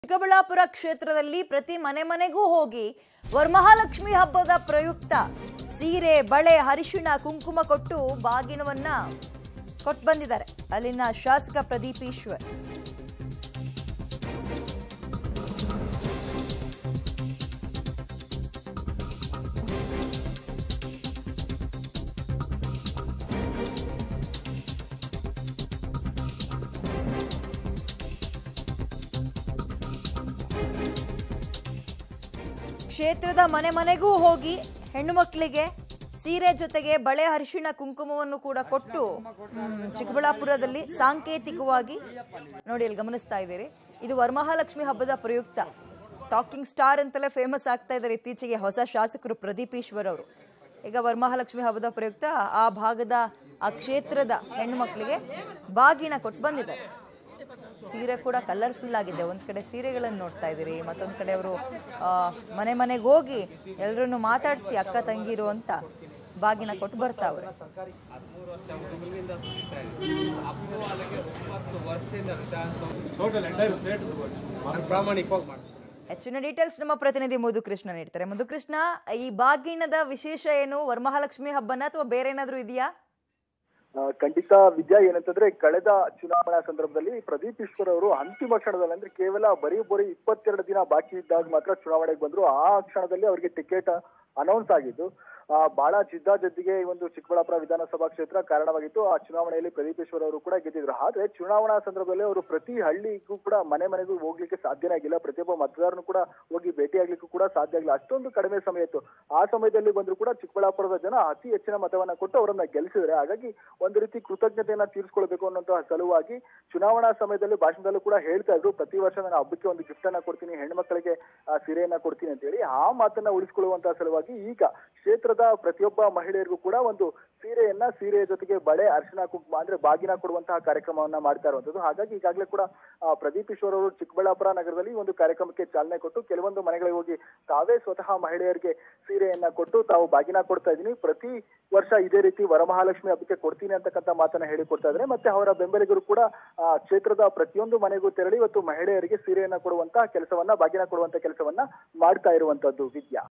ಚಿಕ್ಕಬಳ್ಳಾಪುರ ಕ್ಷೇತ್ರದಲ್ಲಿ ಪ್ರತಿ ಮನೆ ಮನೆಗೂ ಹೋಗಿ ವರಮಹಾಲಕ್ಷ್ಮಿ ಹಬ್ಬದ ಪ್ರಯುಕ್ತ ಸೀರೆ ಬಳೆ ಅರಿಶಿಣ ಕುಂಕುಮ ಕೊಟ್ಟು ಬಾಗಿನವನ್ನ ಕೊಟ್ಟು ಬಂದಿದ್ದಾರೆ ಅಲ್ಲಿನ ಶಾಸಕ ಪ್ರದೀಪ್ ಈಶ್ವರ್ ಕ್ಷೇತ್ರದ ಮನೆ ಮನೆಗೂ ಹೋಗಿ ಹೆಣ್ಣು ಮಕ್ಕಳಿಗೆ ಸೀರೆ ಜೊತೆಗೆ ಬಳೆ ಅರಿಶಿಣ ಕುಂಕುಮವನ್ನು ಕೂಡ ಕೊಟ್ಟು ಹ್ಮ್, ಚಿಕ್ಕಬಳ್ಳಾಪುರದಲ್ಲಿ ಸಾಂಕೇತಿಕವಾಗಿ ನೋಡಿ ಅಲ್ಲಿ ಗಮನಿಸ್ತಾ ಇದ್ದೀರಿ ಇದು ವರಮಹಾಲಕ್ಷ್ಮಿ ಹಬ್ಬದ ಪ್ರಯುಕ್ತ ಟಾಕಿಂಗ್ ಸ್ಟಾರ್ ಅಂತಲೇ ಫೇಮಸ್ ಆಗ್ತಾ ಇದ್ದಾರೆ ಇತ್ತೀಚೆಗೆ ಹೊಸ ಶಾಸಕರು ಪ್ರದೀಪ್ ಈಶ್ವರ್ ಅವರು ಈಗ ವರಮಹಾಲಕ್ಷ್ಮಿ ಹಬ್ಬದ ಪ್ರಯುಕ್ತ ಆ ಭಾಗದ ಆ ಕ್ಷೇತ್ರದ ಹೆಣ್ಣು ಮಕ್ಕಳಿಗೆ ಬಾಗಿನ ಕೊಟ್ಟು ಬಂದಿದ್ದಾರೆ ಸೀರೆ ಕೂಡ ಕಲರ್ಫುಲ್ ಆಗಿದೆ ಒಂದ್ ಕಡೆ ಸೀರೆಗಳನ್ನು ನೋಡ್ತಾ ಇದ್ದೀರಿ ಮತ್ತೊಂದ್ ಕಡೆ ಅವರು ಮನೆ ಮನೆಗೆ ಹೋಗಿ ಎಲ್ಲರನ್ನು ಮಾತಾಡಿಸಿ ಅಕ್ಕ ತಂಗಿರು ಅಂತ ಬಾಗಿನ ಕೊಟ್ಟು ಬರ್ತಾವ್ರೆ ಟೋಟಲ್ ಎಂಟೈರ್ ಸ್ಟೇಟ್ ಪ್ರಾಮಾಣಿಕವಾಗಿ ಮಾಡಿಸ್ತಾರೆ ಹೆಚ್ಚಿನ ಡೀಟೇಲ್ಸ್ ನಮ್ಮ ಪ್ರತಿನಿಧಿ ಮಧುಕೃಷ್ಣ ನೀಡ್ತಾರೆ ಮಧುಕೃಷ್ಣ ಈ ಬಾಗಿನದ ವಿಶೇಷ ಏನು ವರಮಹಾಲಕ್ಷ್ಮಿ ಹಬ್ಬನ ಅಥವಾ ಬೇರೆ ಏನಾದ್ರೂ ಇದೆಯಾ ಆ, ಖಂಡಿತ ವಿದ್ಯಾ ಏನಂತಂದ್ರೆ ಕಳೆದ ಚುನಾವಣಾ ಸಂದರ್ಭದಲ್ಲಿ ಪ್ರದೀಪ್ ಈಶ್ವರ್ ಅವರು ಅಂತಿಮ ಕ್ಷಣದಲ್ಲಿ ಅಂದ್ರೆ ಕೇವಲ ಬರೀ ಬರೀ ಇಪ್ಪತ್ತೆರಡು ದಿನ ಬಾಕಿ ಇದ್ದಾಗ ಮಾತ್ರ ಚುನಾವಣೆಗೆ ಬಂದ್ರು ಆ ಕ್ಷಣದಲ್ಲಿ ಅವರಿಗೆ ಟಿಕೆಟ್ ಅನೌನ್ಸ್ ಆಗಿದ್ದು ಆ, ಬಹಳ ಜಿದ್ದಾಜಿದ್ದಿಗೆ ಈ ಒಂದು ಚಿಕ್ಕಬಳ್ಳಾಪುರ ವಿಧಾನಸಭಾ ಕ್ಷೇತ್ರ ಕಾರಣವಾಗಿತ್ತು ಆ ಚುನಾವಣೆಯಲ್ಲಿ ಪ್ರದೀಪ್ ಈಶ್ವರ್ ಅವರು ಕೂಡ ಗೆದ್ದಿದ್ರು ಆದ್ರೆ ಚುನಾವಣಾ ಸಂದರ್ಭದಲ್ಲಿ ಅವರು ಪ್ರತಿ ಹಳ್ಳಿಗೂ ಕೂಡ ಮನೆ ಮನೆಗೂ ಹೋಗ್ಲಿಕ್ಕೆ ಸಾಧ್ಯನೇ ಆಗಿಲ್ಲ ಪ್ರತಿಯೊಬ್ಬ ಮತದಾರನು ಕೂಡ ಹೋಗಿ ಭೇಟಿಯಾಗ್ಲಿಕ್ಕೂ ಕೂಡ ಸಾಧ್ಯ ಆಗಿಲ್ಲ ಅಷ್ಟೊಂದು ಕಡಿಮೆ ಸಮಯ ಇತ್ತು ಆ ಸಮಯದಲ್ಲಿ ಬಂದ್ರು ಕೂಡ ಚಿಕ್ಕಬಳ್ಳಾಪುರದ ಜನ ಅತಿ ಹೆಚ್ಚಿನ ಮತವನ್ನ ಕೊಟ್ಟು ಅವರನ್ನ ಗೆಲ್ಲಿಸಿದ್ರೆ ಹಾಗಾಗಿ ಒಂದು ರೀತಿ ಕೃತಜ್ಞತೆಯನ್ನ ತೀರಿಸ್ಕೊಳ್ಬೇಕು ಅನ್ನುವಂತಹ ಸಲುವಾಗಿ ಚುನಾವಣಾ ಸಮಯದಲ್ಲಿ ಭಾಷಣದಲ್ಲೂ ಕೂಡ ಹೇಳ್ತಾ ಇದ್ರು ಪ್ರತಿ ವರ್ಷ ನಾನು ಹಬ್ಬಕ್ಕೆ ಒಂದು ಗಿಫ್ಟ್ ಅನ್ನ ಕೊಡ್ತೀನಿ ಹೆಣ್ಮಕ್ಳಿಗೆ ಆ, ಸೀರೆಯನ್ನ ಕೊಡ್ತೀನಿ ಅಂತ ಹೇಳಿ ಆ ಮಾತನ್ನ ಉಳಿಸ್ಕೊಳ್ಳುವಂತಹ ಸಲುವಾಗಿ ಈಗ ಕ್ಷೇತ್ರದ ಪ್ರತಿಯೊಬ್ಬ ಮಹಿಳೆಯರಿಗೂ ಕೂಡ ಒಂದು ಸೀರೆಯನ್ನ ಸೀರೆಯ ಜೊತೆಗೆ ಬಳೆ ಅರ್ಶಿನ ಕುಂಕುಮ ಅಂದ್ರೆ ಬಾಗಿನ ಕೊಡುವಂತಹ ಕಾರ್ಯಕ್ರಮವನ್ನ ಮಾಡ್ತಾ ಇರುವಂತದ್ದು ಹಾಗಾಗಿ ಈಗಾಗಲೇ ಕೂಡ ಆ, ಪ್ರದೀಪ್ ಈಶ್ವರ್ ಅವರು ಚಿಕ್ಕಬಳ್ಳಾಪುರ ನಗರದಲ್ಲಿ ಈ ಒಂದು ಕಾರ್ಯಕ್ರಮಕ್ಕೆ ಚಾಲನೆ ಕೊಟ್ಟು ಕೆಲವೊಂದು ಮನೆಗಳಿಗೆ ಹೋಗಿ ತಾವೇ ಸ್ವತಃ ಮಹಿಳೆಯರಿಗೆ ಸೀರೆಯನ್ನ ಕೊಟ್ಟು ತಾವು ಬಾಗಿನ ಕೊಡ್ತಾ ಇದ್ದೀನಿ ಪ್ರತಿ ವರ್ಷ ಇದೇ ರೀತಿ ವರಮಹಾಲಕ್ಷ್ಮಿ ಹಬ್ಬಕ್ಕೆ ಕೊಡ್ತೀನಿ ಅಂತಕ್ಕಂಥ ಮಾತನ್ನ ಹೇಳಿಕೊಡ್ತಾ ಇದ್ದಾರೆ ಮತ್ತೆ ಅವರ ಬೆಂಬಲಿಗರು ಕೂಡ ಆ, ಕ್ಷೇತ್ರದ ಪ್ರತಿಯೊಂದು ಮನೆಗೂ ತೆರಳಿ ಇವತ್ತು ಮಹಿಳೆಯರಿಗೆ ಸೀರೆಯನ್ನ ಕೊಡುವಂತ ಕೆಲಸವನ್ನ ಬಾಗಿನ ಕೊಡುವಂತ ಕೆಲಸವನ್ನ ಮಾಡ್ತಾ ಇರುವಂತದ್ದು ವಿದ್ಯಾ